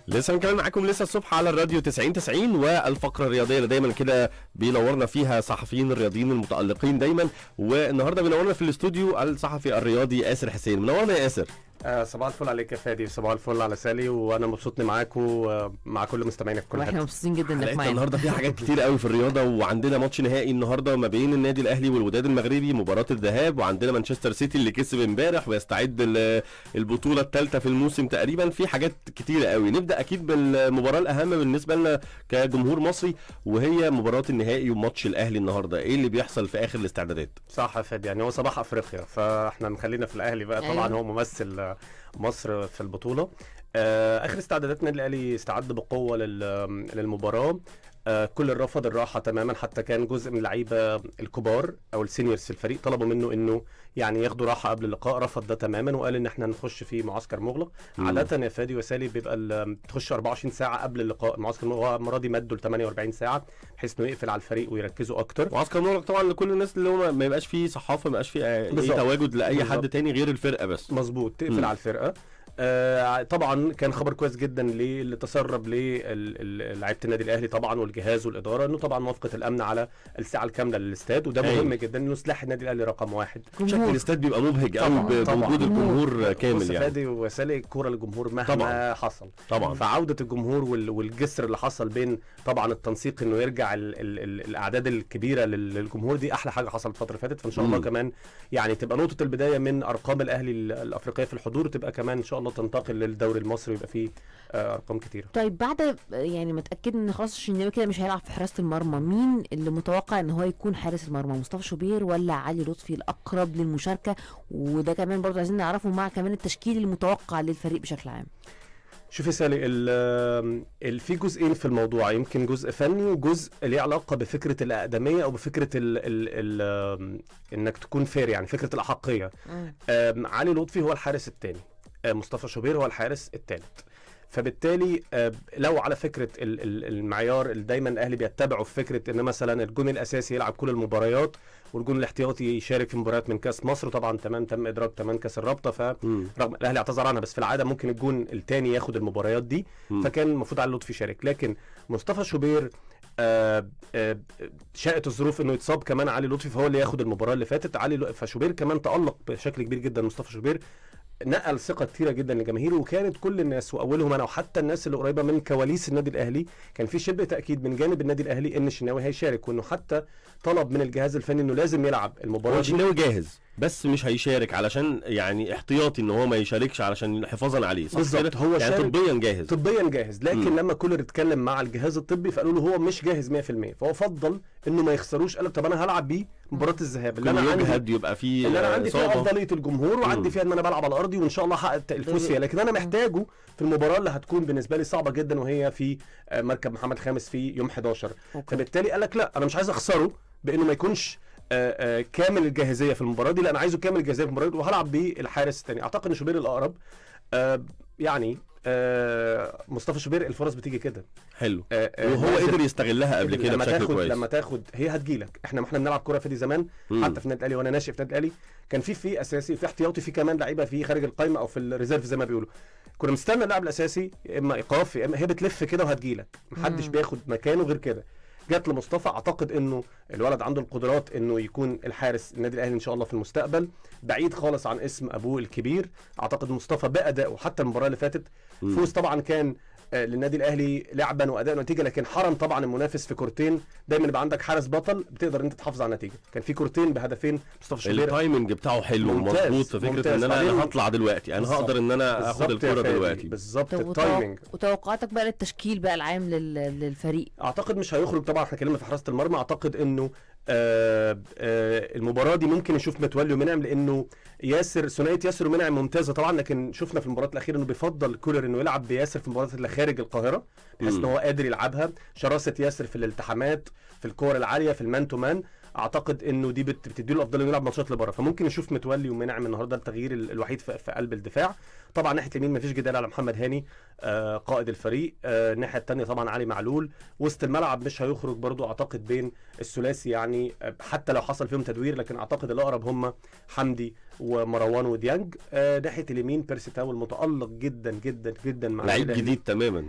لسه مكمل معاكم لسه الصبح على الراديو 90 90 والفقره الرياضيه اللي دايما كده بينورنا فيها صحفيين الرياضيين المتالقين دايما والنهارده بينورنا في الاستوديو الصحفي الرياضي ياسر حسين منورنا يا ياسر آه صباح الفل عليك يا فادي صباح الفل على سالي وانا مبسوط اني معاكم ومع كل مستمعينا في كل واحنا حته مبسوطين جدا انك حلقتنا معانا النهارده فيها حاجات كتير قوي في الرياضه وعندنا ماتش نهائي النهارده ما بين النادي الاهلي والوداد المغربي مباراه الذهاب وعندنا مانشستر سيتي اللي كسب امبارح ويستعد ال- البطوله الثالثه في الموسم تقريبا في حاجات كتيره قوي نبدا اكيد بالمباراه الاهم بالنسبه لنا كجمهور مصري وهي مباراه النهائي وماتش الاهلي النهارده ايه اللي بيحصل في اخر الاستعدادات صح يا فادي يعني هو صباح افريقيا فاحنا نخلينا في الاهلي بقى طبعا أيوة. هو ممثل آه، مصر في البطوله آه اخر استعدادات النادي الاهلي استعد بقوه لل- للمباراه آه كل رفض الراحه تماما حتى كان جزء من اللعيبه الكبار او السينيورز في الفريق طلبوا منه انه يعني ياخدوا راحه قبل اللقاء رفض ده تماما وقال ان احنا نخش في معسكر مغلق مم. عاده يا فادي وسالي بيبقى ال- تخش 24 ساعه قبل اللقاء المعسكر المغلق هو المره دي مدوا ل 48 ساعه بحيث انه يقفل على الفريق ويركزوا اكتر معسكر مغلق طبعا لكل الناس اللي هو ما يبقاش فيه صحافه ما يبقاش فيه آه، اي بالظبط. تواجد لاي حد بالظبط. تاني غير الفرقه بس مظبوط مم. تقفل على الفرقه آه طبعا كان خبر كويس جدا ليه اللي تسرب لعيبه النادي الاهلي طبعا والجهاز والاداره انه طبعا موافقه الامن على الساعه الكامله للاستاد وده أيوة. مهم جدا انه سلاح النادي الاهلي رقم واحد شكل جمهور الاستاد بيبقى مبهج قوي طبعاً، ب- طبعاً. بوجود الجمهور كامل بص يعني فادي وسالي الكوره للجمهور مهما طبعاً. حصل طبعا فعوده الجمهور وال- والجسر اللي حصل بين طبعا التنسيق انه يرجع ال ال ال الاعداد الكبيره لل- للجمهور دي احلى حاجه حصلت الفتره اللي فاتت فان شاء الله مم. كمان يعني تبقى نقطه البدايه من ارقام الاهلي ال- الافريقيه في الحضور وتبقى كمان ان شاء الله تنتقل للدوري المصري ويبقى فيه آه، ارقام كتيره طيب بعد يعني ما اتاكد ان خلاص الشناوي كده مش هيلعب في حراسه المرمى مين اللي متوقع ان هو يكون حارس المرمى مصطفى شوبير ولا علي لطفي الاقرب للمشاركه وده كمان برضو عايزين نعرفه مع كمان التشكيل المتوقع للفريق بشكل عام شوفي سالي ال- ال- في جزئين في الموضوع يمكن جزء فني وجزء ليه علاقه بفكره الاقدميه او بفكره ال ال ال انك تكون فير يعني فكره الاحقيه آم، علي لطفي هو الحارس الثاني مصطفى شوبير هو الحارس الثالث فبالتالي آه، لو على فكره ال- ال- المعيار اللي دايما الاهلي بيتبعه في فكره ان مثلا الجون الاساسي يلعب كل المباريات والجون الاحتياطي يشارك في مباريات من كاس مصر وطبعا تمام تم ادراج كمان كاس الرابطه ف مم. رغم الاهلي اعتذر عنها بس في العاده ممكن الجون الثاني ياخد المباريات دي مم. فكان المفروض علي لطفي يشارك لكن مصطفى شوبير آه آه شاءت الظروف انه يتصاب كمان علي لطفي فهو اللي ياخد المباراه اللي فاتت علي لطفي فشوبير كمان تالق بشكل كبير جدا مصطفى شوبير نقل ثقه كتيره جدا لجماهيره وكانت كل الناس واولهم انا وحتى الناس اللي قريبه من كواليس النادي الاهلي كان في شبه تاكيد من جانب النادي الاهلي ان الشناوي هيشارك وانه حتى طلب من الجهاز الفني انه لازم يلعب هو المباراه دي الشناوي جاهز بس مش هيشارك علشان يعني احتياطي ان هو ما يشاركش علشان حفاظا عليه صح بالظبط، كده؟ هو يعني شارك- طبيا جاهز طبيا جاهز لكن مم. لما كولر اتكلم مع الجهاز الطبي فقالوا له هو مش جاهز 100% فهو فضل انه ما يخسروش قال لك طب انا هلعب بيه مباراه الذهاب اللي كل انا عندي يجهد يبقى فيه اللي انا عندي فيها إصابة. افضليه الجمهور مم. وعندي فيها ان انا بلعب على ارضي وان شاء الله احقق الفوز فيها لكن انا محتاجه في المباراه اللي هتكون بالنسبه لي صعبه جدا وهي في آه، مركب محمد خامس في يوم 11 أوكي. فبالتالي قال لك لا انا مش عايز اخسره بانه ما يكونش آه، آه، كامل الجاهزيه في المباراه دي لا انا عايزه كامل الجاهزيه في المباراه دي وهلعب بالحارس الثاني اعتقد ان شوبير الاقرب آه، يعني آه، مصطفى شوبير الفرص بتيجي كده حلو آه، آه، وهو لازم- قدر يستغلها قبل كده لما بشكل تاخد كويس لما تاخد هي هتجيلك احنا ما احنا بنلعب كوره في دي زمان مم. حتى في النادي الاهلي وانا ناشئ في النادي الاهلي كان في في اساسي وفي احتياطي في كمان لعيبه في خارج القايمه او في الريزيرف زي ما بيقولوا كنا مستنى اللاعب الاساسي يا اما ايقاف يا اما هي بتلف كده وهتجيلك محدش مم. بياخد مكانه غير كده جت لمصطفى اعتقد انه الولد عنده القدرات انه يكون الحارس النادي الاهلي ان شاء الله في المستقبل بعيد خالص عن اسم ابوه الكبير اعتقد مصطفى بادائه حتى المباراه اللي فاتت مم. فوز طبعا كان آه، للنادي الاهلي لعبا واداء ونتيجه لكن حرم طبعا المنافس في كورتين دايما يبقى عندك حارس بطل بتقدر انت تحافظ على النتيجه كان في كورتين بهدفين مصطفى شوبير التايمنج بتاعه حلو ممتاز، ومظبوط في فكره ممتاز. ان انا بعدين- انا هطلع دلوقتي انا بالظبط. هقدر ان انا اخد بالظبط يا الكوره فادي، دلوقتي بالظبط طب التايمنج وتوق- وتوقعاتك بقى للتشكيل بقى العام لل... للفريق اعتقد مش هيخرج طبعا احنا اتكلمنا في حراسه المرمى اعتقد انه آه آه المباراه دي ممكن نشوف متولي ومنعم لانه ياسر ثنائيه ياسر ومنعم ممتازه طبعا لكن شفنا في المباراه الاخيره انه بيفضل كولر انه يلعب بياسر في المباريات اللي خارج القاهره بحيث ان مم. هو قادر يلعبها شراسه ياسر في الالتحامات في الكور العاليه في المان تو مان اعتقد انه دي بت- بتديله الافضليه انه يلعب ماتشات لبره فممكن نشوف متولي ومنعم النهارده التغيير ال- الوحيد في, في قلب الدفاع طبعا ناحيه اليمين مفيش جدال على محمد هاني آه قائد الفريق آه الناحيه الثانيه طبعا علي معلول وسط الملعب مش هيخرج برضو اعتقد بين الثلاثي يعني آه، حتى لو حصل فيهم تدوير لكن اعتقد الاقرب هم حمدي ومروان وديانج آه ناحيه اليمين بيرسي تاو المتالق جدا جدا جدا مع لعيب النادي الأهلي. جديد تماما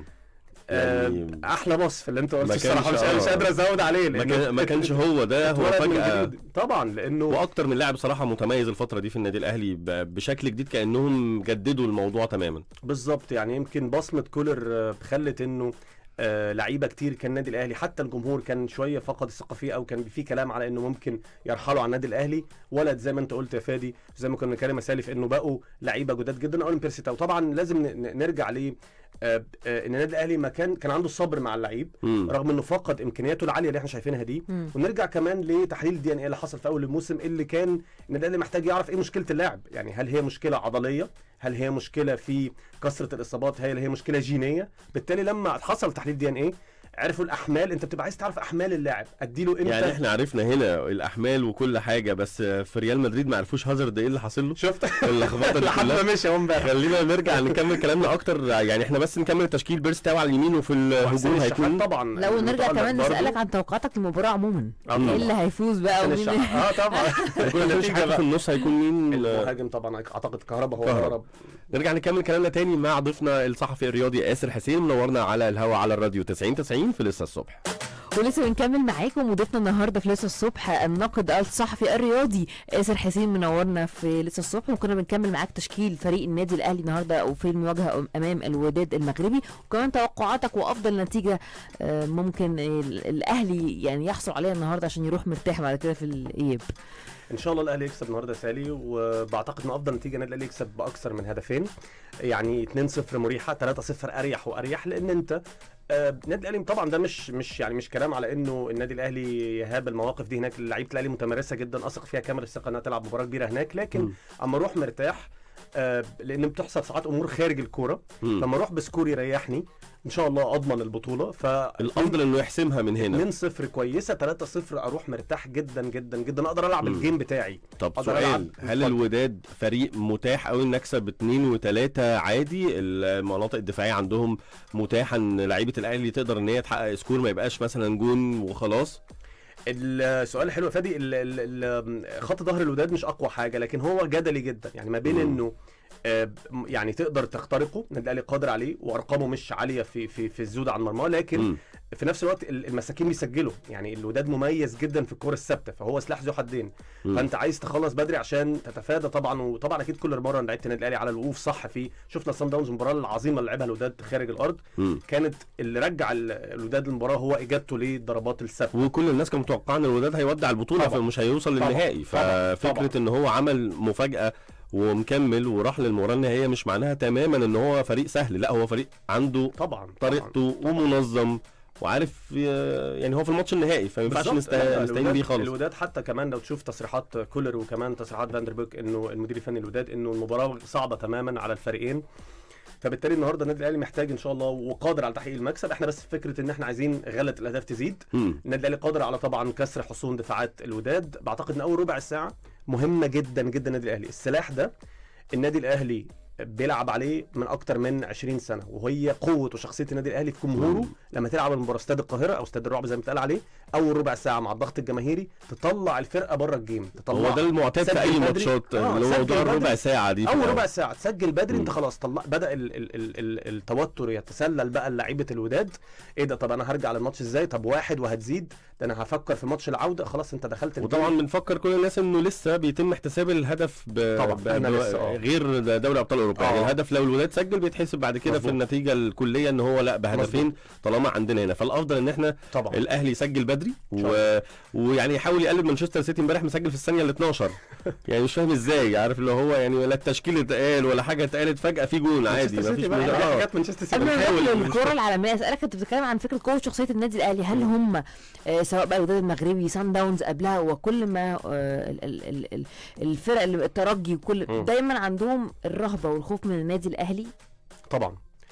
آه يعني احلى وصف اللي انت قلته ما الصراحه كانش- مش, مش آه. قادر ازود عليه ما, لأنه كان ما كانش هو ده هو اتولد من فجاه جديد. طبعا لانه واكتر من لاعب صراحه متميز الفتره دي في النادي الاهلي ب- بشكل جديد كانهم جددوا الموضوع تماما بالظبط يعني يمكن بصمه كولر آه، خلت انه آه لعيبه كتير كان النادي الاهلي حتى الجمهور كان شويه فقد الثقه فيه او كان في كلام على انه ممكن يرحلوا عن النادي الاهلي ولد زي ما انت قلت يا فادي زي ما كنا بنتكلم يا سالف انه بقوا لعيبه جداد جدا اول بيرسي تاو طبعا لازم ن- ن- نرجع ليه آه آه ان النادي الاهلي ما كان كان عنده الصبر مع اللعيب مم. رغم انه فقد امكانياته العاليه اللي احنا شايفينها دي مم. ونرجع كمان لتحليل الدي ان ايه اللي حصل في اول الموسم اللي كان النادي الاهلي محتاج يعرف ايه مشكله اللاعب يعني هل هي مشكله عضليه هل هي مشكله في كثره الاصابات هل هي مشكله جينيه بالتالي لما حصل تحليل دي ان ايه عرفوا الاحمال انت بتبقى عايز تعرف احمال اللاعب اديله امتى يعني احنا عرفنا هنا الاحمال وكل حاجه بس في ريال مدريد ما عرفوش هازارد ايه اللي حاصل له شفت اللخبطه دي لحد كلها ما مشي اهو امبارح خلينا نرجع نكمل كلامنا اكتر يعني احنا بس نكمل تشكيل بيرس تاو على اليمين وفي وحسين الهجوم الشحات هيكون طبعا لو نرجع متألق كمان برضه. نسالك عن توقعاتك للمباراه عموما آه ايه طبعا. اللي هيفوز بقى حسين ومين الشحات اه طبعا هيكون حسين الشحات في النص هيكون مين المهاجم طبعا اعتقد كهربا هو كهربا. اقرب نرجع نكمل كلامنا تاني مع ضيفنا الصحفي الرياضي ياسر حسين منورنا على الهوا على الراديو 90 90 في لسه الصبح ولسه بنكمل معاكم وضيفنا النهارده في لسه الصبح الناقد الصحفي الرياضي ياسر حسين منورنا في لسه الصبح وكنا بنكمل معاك تشكيل فريق النادي الاهلي النهارده وفي المواجهه امام الوداد المغربي وكمان توقعاتك وافضل نتيجه آه، ممكن ال- الاهلي يعني يحصل عليها النهارده عشان يروح مرتاح بعد كده في الاياب ان شاء الله الاهلي يكسب النهارده يا سالي وبعتقد ان افضل نتيجه النادي الاهلي يكسب باكثر من هدفين يعني 2-0 مريحه 3-0 اريح واريح لان انت آه، النادي الاهلي طبعا ده مش مش يعني مش كلام على انه النادي الاهلي يهاب المواقف دي هناك لعيبه الاهلي متمرسه جدا اثق فيها كامل الثقه انها تلعب مباراه كبيره هناك لكن مم. اما اروح مرتاح آه، لان بتحصل ساعات امور خارج الكوره مم. فما اروح بسكور يريحني ان شاء الله اضمن البطوله ف الافضل انه يحسمها من هنا 2 0 كويسه 3 0 اروح مرتاح جدا جدا جدا اقدر العب مم. الجيم بتاعي طب أقدر سؤال ألعب. هل اتفضل. الوداد فريق متاح قوي نكسب اتنين وتلاته عادي المناطق الدفاعيه عندهم متاحه ان لعيبه الاهلي تقدر ان هي تحقق سكور ما يبقاش مثلا جون وخلاص السؤال حلو يا فادي ال- ال- ال- خط ظهر الوداد مش اقوى حاجه لكن هو جدلي جدا يعني ما بين مم. انه آه، م- يعني تقدر تخترقه النادي الاهلي قادر عليه وارقامه مش عاليه في في في الزود عن مرماه لكن مم. في نفس الوقت ال- المساكين بيسجلوا يعني الوداد مميز جدا في الكوره الثابته فهو سلاح ذو حدين مم. فانت عايز تخلص بدري عشان تتفادى طبعا وطبعا اكيد كل مره أنا لعبت النادي الاهلي على الوقوف صح فيه شفنا سان داونز المباراه العظيمه اللي لعبها الوداد خارج الارض مم. كانت اللي رجع ال- الوداد للمباراه هو اجابته للضربات الثابته وكل الناس كانوا متوقعين ان الوداد هيودع البطوله طبعا. فمش هيوصل طبعا. للنهائي طبعا. ففكره طبعا. ان هو عمل مفاجاه ومكمل وراح للمباراه النهائيه مش معناها تماما ان هو فريق سهل لا هو فريق عنده طبعا طريقته ومنظم وعارف ي- يعني هو في الماتش النهائي فما ينفعش بالظبط. نست- لا، نستعين الوداد- بيه خالص الوداد حتى كمان لو تشوف تصريحات كولر وكمان تصريحات فاندربوك انه المدير الفني الوداد انه المباراه صعبه تماما على الفريقين فبالتالي النهارده النادي الاهلي محتاج ان شاء الله وقادر على تحقيق المكسب احنا بس فكره ان احنا عايزين غله الاهداف تزيد مم. النادي الاهلي قادر على طبعا كسر حصون دفاعات الوداد بعتقد ان اول ربع ساعه مهمه جدا جدا النادي الاهلي السلاح ده النادي الاهلي بيلعب عليه من اكتر من 20 سنه وهي قوه وشخصيه النادي الاهلي في جمهوره مم. لما تلعب المباراه استاد القاهره او استاد الرعب زي ما اتقال عليه اول ربع ساعه مع الضغط الجماهيري تطلع الفرقه بره الجيم تطلع هو ده المعتاد في سجل اي بدري. ماتشات آه، اللي هو سجل موضوع بدري. الربع ساعه دي في اول الأول. ربع ساعه تسجل بدري انت مم. خلاص طلع بدا ال ال ال ال التوتر يتسلل بقى لعيبه الوداد ايه ده طب انا هرجع للماتش ازاي طب واحد وهتزيد ده انا هفكر في ماتش العوده خلاص انت دخلت وطبعا الجيم. بنفكر كل الناس انه لسه بيتم احتساب الهدف ب... طبعا، ب... احنا ب... لسه، آه. غير دوري ابطال اوروبا يعني آه. الهدف لو الولاد سجل بيتحسب بعد كده في مظبوط. النتيجه الكليه ان هو لا بهدفين طالما عندنا هنا فالافضل ان احنا طبعا الاهلي يسجل بدري إن و... ويعني يحاول يقلب مانشستر سيتي امبارح مسجل في الثانيه ال 12 يعني مش فاهم ازاي عارف اللي هو يعني ولا التشكيل اتقال ولا حاجه اتقالت فجاه في جون عادي مانشستر مفيش سيتي بقى مشكلة. دي آه. حاجات مانشستر سيتي قبل ما بنحاول نروح مش للكرة فاهم. العالمية اسألك انت بتتكلم عن فكرة قوة شخصية النادي الأهلي هل هم آه، سواء بقى الوداد المغربي سان داونز قبلها وكل ما آه، ال- ال- ال- ال- الفرق اللي الترجي وكل مم. دايما عندهم الرهبة والخوف من النادي الأهلي طبعا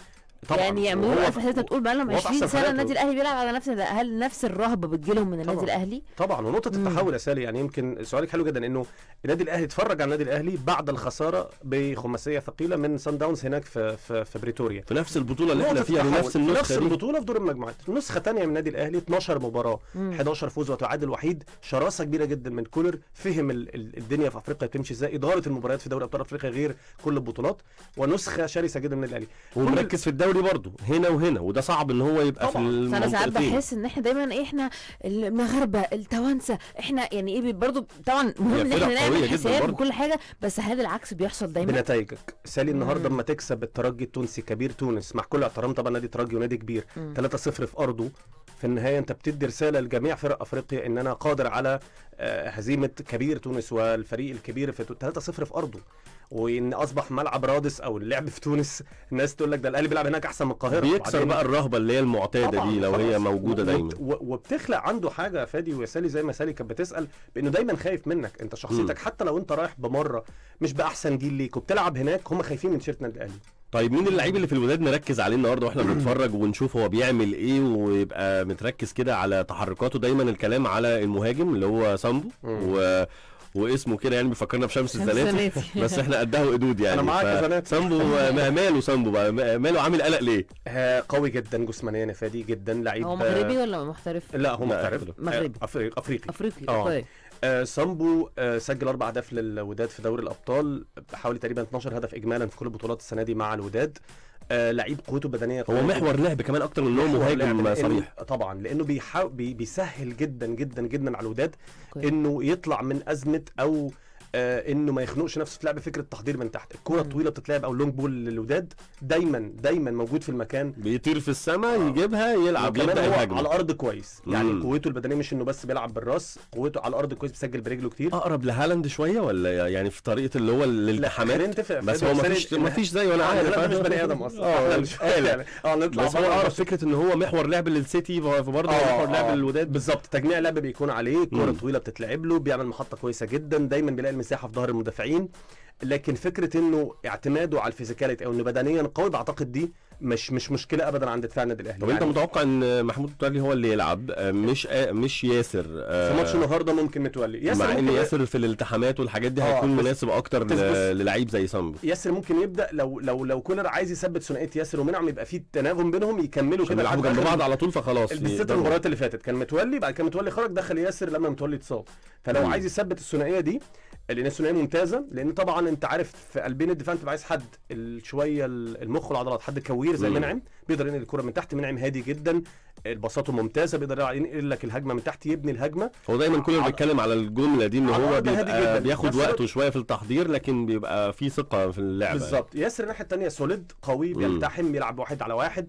طبعا يعني يعملوا وهو- اساس انت بتقول بقى لهم وهو في 20 أحسن سنه حالاته. النادي الاهلي بيلعب على نفس ده هل نفس الرهبه بتجيلهم من النادي طبعاً. الاهلي؟ طبعا ونقطة مم. التحول يا سالي يعني يمكن سؤالك حلو جدا انه النادي الاهلي اتفرج على النادي الاهلي بعد الخسارة بخماسية ثقيلة من سان داونز هناك في في, في بريتوريا في نفس البطوله اللي احنا نقطة فيها تحول. بنفس في نفس النسخه دي البطولة في دور المجموعات نسخة تانية من النادي الاهلي 12 مباراة مم. 11 فوز وتعادل وحيد شراسة كبيرة جدا من كولر فهم ال- ال- الدنيا في افريقيا بتمشي ازاي إدارة المباريات في دوري ابطال افريقيا غير كل البطولات ونسخة شرسة جدا من النادي الاهلي ومركز في الدوري برضه هنا وهنا وده صعب ان هو يبقى طبعاً. في فانا ساعات المنطقتين بحس ان احنا دايما ايه احنا المغاربه التوانسه احنا يعني ايه برضو طبعا مهم هي ان فرق احنا قوية نعمل جداً حساب برضو. وكل حاجه بس هل العكس بيحصل دايما؟ بنتائجك سالي النهارده مم. اما تكسب الترجي التونسي كبير تونس مع كل احترام طبعا نادي ترجي ونادي كبير مم. 3-0 في ارضه في النهايه انت بتدي رساله لجميع فرق افريقيا ان انا قادر على آه، هزيمه كبير تونس والفريق الكبير في تو- 3-0 في ارضه وان اصبح ملعب رادس او اللعب في تونس الناس تقول لك ده الاهلي بيلعب هناك احسن من القاهره بيكسر وبعدين- بقى الرهبه اللي هي المعتاده طبعاً، دي لو هي خلاص. موجوده و- دايما وبت- و- وبتخلق عنده حاجه يا فادي ويا سالي زي ما سالي كانت بتسال بانه دايما خايف منك انت شخصيتك حتى لو انت رايح بمره مش باحسن جيل ليك وبتلعب هناك هم خايفين من تيشيرت النادي الاهلي طيب مين اللعيب اللي في الوداد نركز عليه النهارده واحنا بنتفرج ونشوف هو بيعمل ايه ويبقى متركز كده على تحركاته دايما الكلام على المهاجم اللي هو سامبو مم. و... واسمه كده يعني بيفكرنا بشمس شمس الزناتي الزناتي. بس احنا قدها وقدود يعني أنا معاك يا ف- زناتي. سامبو ما- ماله سامبو بقى ما- ماله عامل قلق ليه؟ آه، قوي جدا جسمانيا يا فادي جدا لعيب هو آه، مغربي ولا محترف؟ لا هو لا، محترف أفريقي. مغربي. آه، أفريقي افريقي افريقي آه. اوكي آه سامبو آه سجل اربع اهداف للوداد في دوري الابطال حوالي تقريبا 12 هدف اجمالا في كل البطولات السنه دي مع الوداد آه لعيب قوته بدنيه قوية هو جداً. محور لعب كمان اكتر من انه محور مهاجم لعب، لأنه- صريح طبعا لانه بيحاول بي بيسهل جدا جدا جدا على الوداد أوكي. انه يطلع من ازمه او آه انه ما يخنقش نفسه في لعب فكره التحضير من تحت الكره مم. الطويله بتتلعب او لونج بول للوداد دايما دايما موجود في المكان بيطير في السماء آه. يجيبها يلعب وكمان يبدا هو الهجمه على الارض كويس يعني مم. قوته البدنيه مش انه بس بيلعب بالراس قوته على الارض كويس بيسجل برجله كتير اقرب لهالاند شويه ولا يعني في طريقه اللي هو الالتحامات خلينا نتفق بس فادي هو ما وسالي فيش إن- ما فيش زيه انا آه، عارف لا، ده مش بني ادم اصلا اه إحنا مش يعني اه نطلع بس هو بره اعرف فكره ان هو محور لعب للسيتي فبرضه محور لعب للوداد بالظبط تجميع لعب بيكون عليه كرة مم. طويله بتتلعب له بيعمل محطه كويسه جدا دايما بيلاقي المساحه في ظهر المدافعين لكن فكره انه اعتماده على الفيزيكاليتي او انه بدنيا قوي بعتقد دي مش مش مشكله ابدا عند دفاع النادي الاهلي طب انت متوقع ان محمود متولي هو اللي يلعب آه، مش آه، مش ياسر آه، في ماتش النهارده ممكن متولي مع ان ممكن- ياسر في الالتحامات والحاجات دي آه، هيكون بس- مناسب اكتر بس- ل- بص. للعيب زي سامبو ياسر ممكن يبدا لو لو لو كولر عايز يثبت ثنائيه ياسر ومنعم يبقى في تناغم بينهم يكملوا عشان كده بيلعبوا لحد جنب آخر بعض على طول فخلاص بالذات يقدروا. المباريات اللي فاتت كان متولي بعد كده متولي خرج دخل ياسر لما متولي اتصاب فلو مم. عايز يثبت الثنائيه دي لان الثنائيه ممتازه لان طبعا انت عارف في قلبين الدفاع انت عايز حد ال- شويه ال- المخ والعضلات حد كوير زي مم. منعم بيقدر ينقل الكره من تحت منعم هادي جدا بساطته ممتازه بيقدر ينقل لك الهجمه من تحت يبني الهجمه هو دايما كل اللي على- بيتكلم على الجمله دي ان على هو الأرض هادي بيبقى جداً. بياخد بس وقته شويه في التحضير لكن بيبقى في ثقه في اللعبه بالظبط ياسر الناحيه الثانيه سوليد قوي مم. بيلتحم بيلعب واحد على واحد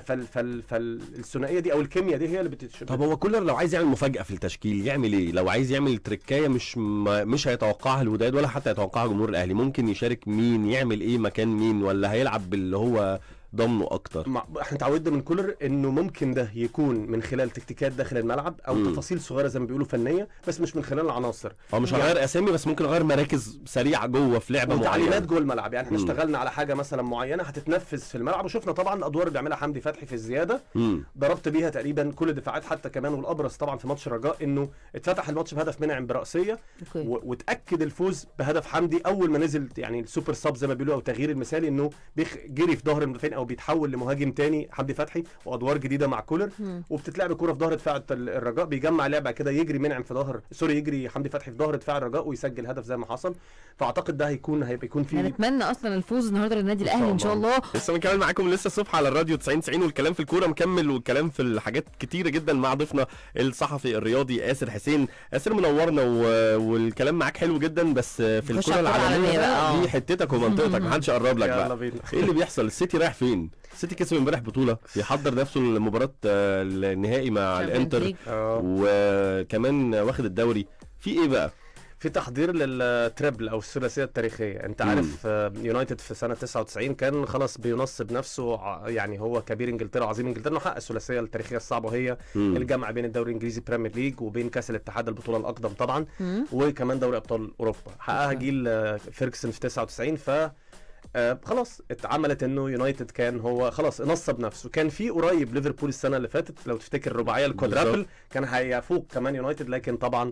فالثنائيه دي او الكيمياء دي هي اللي بتتش... طب هو كولر لو عايز يعمل مفاجاه في التشكيل يعمل ايه لو عايز يعمل تريكايه مش ما مش هيتوقعها الوداد ولا حتى يتوقعها جمهور الاهلي ممكن يشارك مين يعمل ايه مكان مين ولا هيلعب باللي هو ضامنه اكتر مع... احنا اتعودنا من كولر انه ممكن ده يكون من خلال تكتيكات داخل الملعب او مم. تفاصيل صغيره زي ما بيقولوا فنيه بس مش من خلال العناصر هو مش يعني- هغير اسامي بس ممكن اغير مراكز سريعه جوه في لعبه وتعليمات معينه جوه الملعب يعني احنا مم. اشتغلنا على حاجه مثلا معينه هتتنفذ في الملعب وشفنا طبعا الادوار اللي بيعملها حمدي فتحي في الزياده مم. ضربت بيها تقريبا كل الدفاعات حتى كمان والابرز طبعا في ماتش الرجاء انه اتفتح الماتش بهدف منعم براسيه اوكي و- وتاكد الفوز بهدف حمدي اول ما نزل يعني السوبر ساب زي ما بيقولوا او التغيير المثالي انه بيخ جري في ظهر المدافعين او بيتحول لمهاجم تاني حمدي فتحي وادوار جديده مع كولر مم. وبتتلعب الكوره في ظهر دفاع الت- الرجاء بيجمع لعبه كده يجري منعم في ظهر سوري يجري حمدي فتحي في ظهر دفاع الرجاء ويسجل هدف زي ما حصل فاعتقد ده هيكون هيبقى يكون فيه هنتمنى اصلا الفوز النهارده للنادي إن شاء الاهلي ان شاء الله. الله لسه بنكمل معاكم لسه الصبح على الراديو 90 90 والكلام في الكوره مكمل والكلام في الحاجات كتيره جدا مع ضيفنا الصحفي الرياضي ياسر حسين ياسر منورنا و... والكلام معاك حلو جدا بس في نخش الكوره على الكرة العالميه العالمية بقى، بقى آه. دي حتتك ومنطقتك محدش يقرب لك يلا بقى بينا ايه اللي بيحصل السيتي رايح فين السيتي كسب امبارح بطوله بيحضر نفسه لمباراه آه، النهائي مع Champions الانتر League. آه. وكمان واخد الدوري في ايه بقى في تحضير للتريبل او الثلاثيه التاريخيه انت مم. عارف آه، يونايتد في سنه 99 كان خلاص بينصب نفسه ع- يعني هو كبير انجلترا عظيم انجلترا انه حقق الثلاثيه التاريخيه الصعبه وهي مم. الجمع بين الدوري الانجليزي بريمير ليج وبين كاس الاتحاد البطوله الاقدم طبعا مم. وكمان دوري ابطال اوروبا حققها أوكي. جيل آه، فيرجسون في 99 ف آه خلاص اتعملت انه يونايتد كان هو خلاص نصب نفسه كان في قريب ليفربول السنه اللي فاتت لو تفتكر الرباعيه الكوادرابل بالظبط. كان هيفوق كمان يونايتد لكن طبعا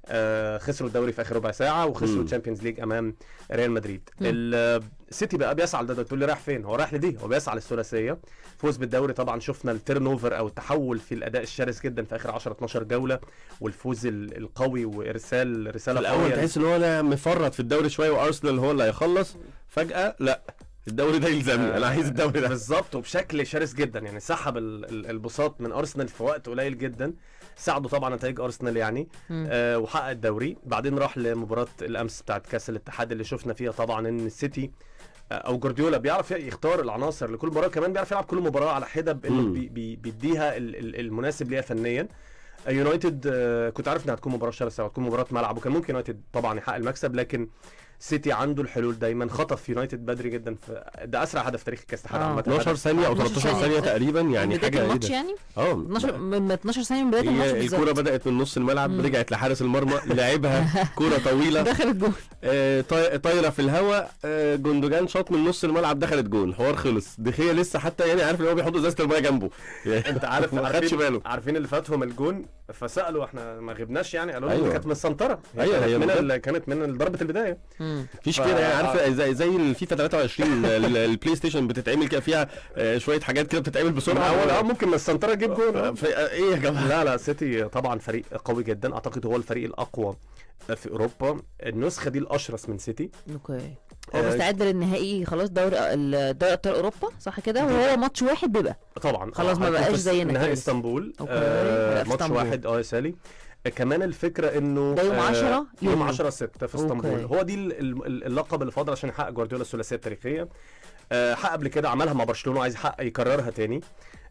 آه خسروا الدوري في اخر ربع ساعه وخسروا مم. الشامبيونز ليج امام ريال مدريد مم. السيتي بقى بيسعى لده تقول لي رايح فين هو رايح لدي هو بيسعى للثلاثيه فوز بالدوري طبعا شفنا التيرن اوفر او التحول في الاداء الشرس جدا في اخر 10 12 جوله والفوز ال- القوي وارسال في رساله الاول قويه تحس ان هو لا مفرط في الدوري شويه وارسنال هو اللي هيخلص فجاه لا الدوري ده يلزمني انا عايز الدوري ده بالظبط وبشكل شرس جدا يعني سحب ال- ال- البساط من ارسنال في وقت قليل جدا ساعدوا طبعا نتائج ارسنال يعني مم. آه وحقق الدوري بعدين راح لمباراه الامس بتاعت كاس الاتحاد اللي شفنا فيها طبعا ان السيتي آه، او جوارديولا بيعرف يختار العناصر لكل مباراه كمان بيعرف يلعب كل مباراه على حده بانه مم. بي بي بيديها ال- ال- المناسب ليها فنيا آه، يونايتد آه، كنت عارف انها هتكون مباراه شرسه وهتكون مباراه ملعب وكان ممكن يونايتد طبعا يحقق المكسب لكن سيتي عنده الحلول دايما خطف يونايتد بدري جدا في ده اسرع هدف تاريخ كاس الاتحاد آه. عامه 12 ثانيه او 12 13 ثانيه تقريبا يعني من بدايه حاجه ايه الماتش ده يعني اه 12 من 12 ثانيه من بدايه الماتش هي بالظبط. الكوره بدات من نص الملعب مم. رجعت لحارس المرمى لعبها كوره طويله دخل الجول آه، طاي- طايره في الهواء آه، جندوجان شاط من نص الملعب دخلت جون الحوار خلص دخيه لسه حتى يعني عارف ان هو بيحط ازازه الميه جنبه يعني انت عارف ما خدش عارفين باله عارفين اللي فاتهم الجون فسالوا احنا ما غبناش يعني قالوا لهم أيوة. أيوة. كانت من السنتره أيوة، كانت هي من بجد. ال... كانت من ضربه البدايه مم. مفيش ف- كده يعني عارف زي زي الفيفا 23 ال- البلاي ستيشن بتتعمل كده فيها آه، شويه حاجات كده بتتعمل من بسرعه اول اه ممكن من السنتره تجيب جون آه، آه. في- آه، ايه يا جماعه لا لا سيتي طبعا فريق قوي جدا اعتقد هو الفريق الاقوى في اوروبا النسخه دي الاشرس من سيتي اوكي هو آه، مستعد للنهائي خلاص دوري ال- دوري ابطال اوروبا صح كده وهو ماتش واحد بيبقى طبعا خلاص ما هيكون بقاش في زينا نهائي خالص. اسطنبول أوكي. آه لا، في ماتش اسطنبول. واحد اه يا سالي آه، كمان الفكره انه ده يوم آه، 10 يوم يونيو. 10 6 في اسطنبول أوكي. هو دي ال- ال- اللقب اللي فاضل عشان يحقق جوارديولا الثلاثيه التاريخيه آه، حقق قبل كده عملها مع برشلونه عايز يحقق يكررها تاني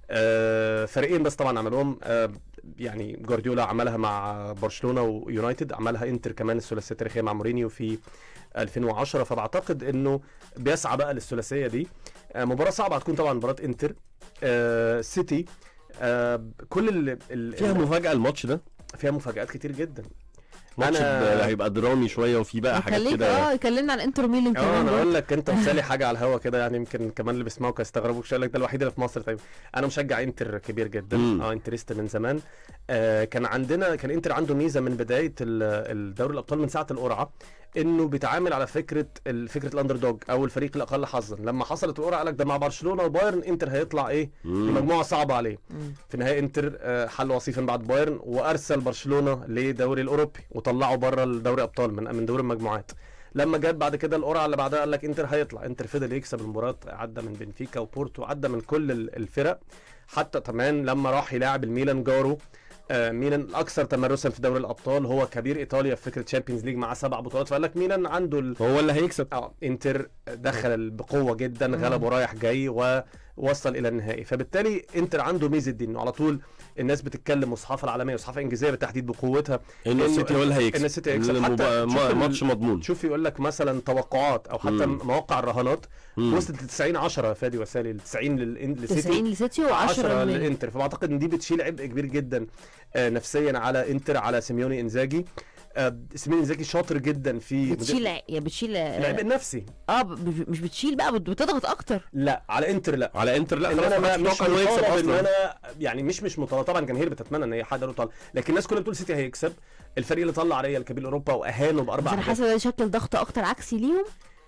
آه، فريقين بس طبعا عملوهم آه، يعني جوارديولا عملها مع برشلونه ويونايتد عملها انتر كمان الثلاثيه التاريخيه مع مورينيو في 2010 فبعتقد انه بيسعى بقى للثلاثيه دي آه، مباراه صعبه هتكون طبعا مباراه انتر آه، سيتي آه، كل ال ال فيها مفاجاه الماتش ده فيها مفاجآت كتير جدا ماتش أنا- ب- هيبقى درامي شويه وفي بقى حاجات خليك كده اه يكلمنا عن انتر ميلان اه كمان انا برضه. اقول لك انت مثالي حاجه على الهوا كده يعني يمكن كمان اللي بيسمعوك يستغربوا شويه لك ده الوحيد اللي في مصر طيب انا مشجع انتر كبير جدا مم. اه انترست من زمان آه كان عندنا كان انتر عنده ميزه من بدايه ال- الدوري الابطال من ساعه القرعه انه بيتعامل على فكره ال- فكره الاندر دوج او الفريق الاقل حظا لما حصلت القرعه قال لك ده مع برشلونه وبايرن انتر هيطلع ايه في مم. مجموعه صعبه عليه مم. في نهاية انتر آه، حل وصيفا بعد بايرن وارسل برشلونه لدوري الاوروبي وطلعه بره الدوري ابطال من من دوري المجموعات لما جت بعد كده القرعه اللي بعدها قال لك انتر هيطلع انتر فضل يكسب المباراه عدى من بنفيكا وبورتو عدى من كل ال- الفرق حتى كمان لما راح يلاعب الميلان جارو آه، ميلان الاكثر تمرسا في دوري الابطال هو كبير ايطاليا في فكره تشامبيونز ليج مع سبع بطولات فقال لك ميلان عنده ال... هو اللي هيكسب اه انتر دخل بقوه جدا مم. غلب ورايح جاي ووصل الى النهائي فبالتالي انتر عنده ميزه دي انه على طول الناس بتتكلم والصحافه العالميه والصحافه الانجليزيه بالتحديد بقوتها ان إنه- السيتي هو اللي هيكسب إن السيتي هيكسب. المبا- حتى ما- شوف ال- ماتش مضمون شوف يقول لك مثلا توقعات او حتى مم. مواقع الرهانات مم. وصلت ل 90 10 يا فادي وسالي ل 90 للإن- للسيتي 90 لسيتي 10 و10 للميلان للانتر فبعتقد ان دي بتشيل عبء كبير جدا آه، نفسيا على انتر على سيميوني انزاجي آه، سيميوني انزاجي شاطر جدا في بتشيل ع- يا بتشيل العبء النفسي اه ب- ب- مش بتشيل بقى بت- بتضغط اكتر لا على انتر لا على انتر لا ان خلاص انا ما ما حدش مش متوقع انه يكسب مطالب ان اصلا انا يعني مش مش مطالب طبعا الجماهير بتتمنى ان هي حد يطلع لكن الناس كلها بتقول سيتي هيكسب الفريق اللي طلع ريال كبير اوروبا واهانه بس باربع انا أهداف. حاسه ده شكل ضغط اكتر عكسي ليهم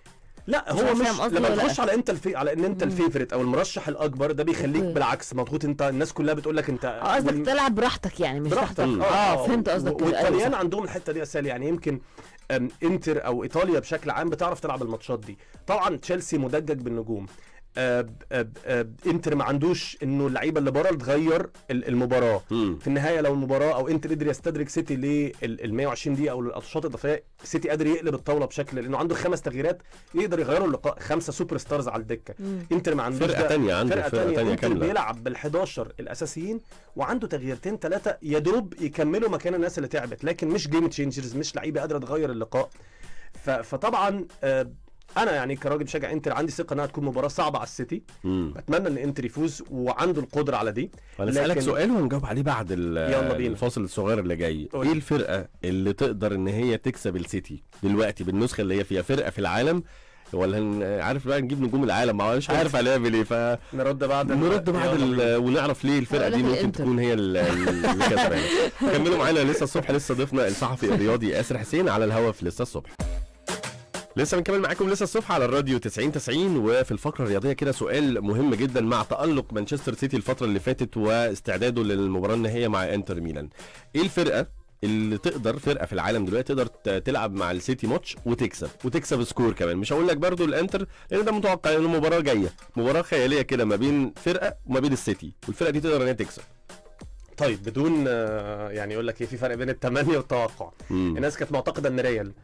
لا مش هو عارف مش فاهم قصدي لما ولا تخش لأ. على انت الفي على ان انت مم. الفيفوريت او المرشح الاكبر ده بيخليك أوكي. بالعكس مضغوط انت الناس كلها بتقول لك انت اه قصدك وال- تلعب براحتك يعني مش براحتك تحت اه فهمت قصدك كده أيوة والطليان صح. عندهم الحته دي يا سالي يعني يمكن أم، انتر او ايطاليا بشكل عام بتعرف تلعب الماتشات دي طبعا تشيلسي مدجج بالنجوم أب أب أب انتر ما عندوش انه اللعيبه اللي بره تغير ال- المباراه مم. في النهايه لو المباراه او انتر قدر يستدرك سيتي لل 120 دقيقه او الاشواط الاضافيه سيتي قادر يقلب الطاوله بشكل لانه عنده خمس تغييرات يقدر يغيروا اللقاء خمسه سوبر ستارز على الدكه مم. انتر ما عندوش فرقه ده. تانية عنده فرقه فرقه تانية تانية انتر كامله بيلعب بال 11 الاساسيين وعنده تغييرتين ثلاثه يا دوب يكملوا مكان الناس اللي تعبت لكن مش جيم تشينجرز مش لعيبه قادره تغير اللقاء ف- فطبعا آه، انا يعني كراجل بشجع انتر عندي ثقه انها تكون مباراه صعبه على السيتي مم. بتمنى ان انتر يفوز وعنده القدره على دي هنسألك لكن- سؤال وهنجاوب عليه بعد ال- يلا بينا. الفاصل الصغير اللي جاي قول. ايه الفرقه اللي تقدر ان هي تكسب السيتي دلوقتي بالنسخه اللي هي فيها فرقه في العالم ولا هن- عارف بقى نجيب نجوم العالم ما هو مش عارف هنعمل ايه ف نرد بعد ال- نرد بعد يلا بينا. ال... ونعرف ليه الفرقه هقول دي لك ممكن الإنتر. تكون هي ال- ال- اللي كسبانه كملوا معانا لسه الصبح لسه ضيفنا الصحفي الرياضي ياسر حسين على الهوا في لسه الصبح لسه بنكمل معاكم لسه الصبح على الراديو 90 90 وفي الفقره الرياضيه كده سؤال مهم جدا مع تالق مانشستر سيتي الفتره اللي فاتت واستعداده للمباراه النهائيه مع انتر ميلان ايه الفرقه اللي تقدر فرقه في العالم دلوقتي تقدر ت- تلعب مع السيتي ماتش وتكسب وتكسب سكور كمان مش هقول لك برضو الانتر لان ده متوقع ان المباراه جايه مباراه خياليه كده ما بين فرقه وما بين السيتي والفرقه دي تقدر ان هي تكسب طيب بدون آه، يعني يقول لك ايه في فرق بين التمني والتوقع مم. الناس كانت معتقده ان ريال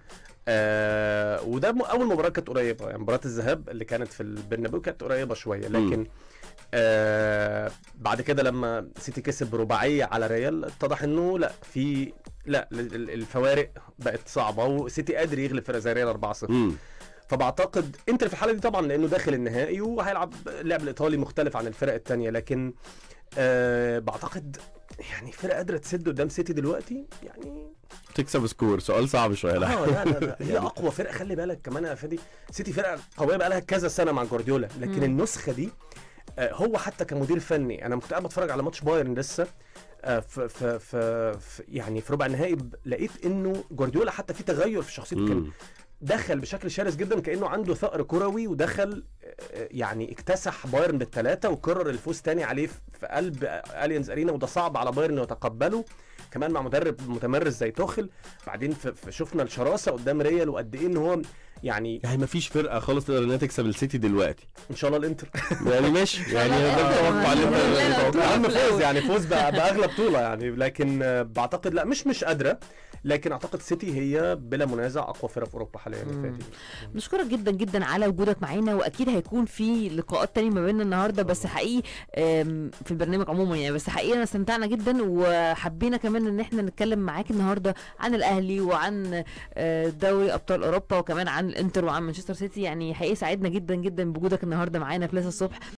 آه وده م- اول مباراه كانت قريبه يعني مباراه الذهاب اللي كانت في البرنابيو كانت قريبه شويه لكن آه بعد كده لما سيتي كسب برباعيه على ريال اتضح انه لا في لا ال- ال- الفوارق بقت صعبه وسيتي قادر يغلب فرقه زي ريال 4-0 مم. فبعتقد انتر في الحاله دي طبعا لانه داخل النهائي وهيلعب اللعب الايطالي مختلف عن الفرق التانية لكن آه بعتقد يعني فرقه قادره تسد قدام سيتي دلوقتي يعني تكسب سكور سؤال صعب شويه لا اه لا لا, لا. هي اقوى فرقه خلي بالك كمان يا فادي سيتي فرقه قويه بقى لها كذا سنه مع جوارديولا لكن مم. النسخه دي آه، هو حتى كمدير فني انا كنت قاعد بتفرج على ماتش بايرن لسه آه، ف ف ف ف- يعني في ربع النهائي ب- لقيت انه جوارديولا حتى في تغير في شخصيته كان مم. دخل بشكل شرس جدا كانه عنده ثأر كروي ودخل آه، يعني اكتسح بايرن بالثلاثه وكرر الفوز تاني عليه في في قلب اليانز ارينا وده صعب على بايرن انه يتقبله كمان مع مدرب متمرس زي توخل بعدين ف- ف- شفنا الشراسه قدام ريال وقد ايه ان هو يعني يعني ما فيش فرقه خالص تقدر انها تكسب السيتي دلوقتي ان شاء الله الانتر يعني ماشي يعني ده آه، التوقع اللي لا، لا، انت لا، اهم في فوز الأول. يعني فوز بأ- باغلى بطوله يعني لكن آه، بعتقد لا مش مش قادره لكن اعتقد سيتي هي بلا منازع اقوى فرقه في اوروبا حاليا يا مم. فادي نشكرك جدا جدا على وجودك معانا واكيد هيكون في لقاءات تانية ما بيننا النهارده بس حقيقي آم، في البرنامج عموما يعني بس حقيقي انا استمتعنا جدا وحبينا كمان ان احنا نتكلم معاك النهارده عن الاهلي وعن آه، دوري ابطال اوروبا وكمان عن الانتر وعن مانشستر سيتي يعني حقيقي سعدنا جدا جدا بوجودك النهارده معانا في لسه الصبح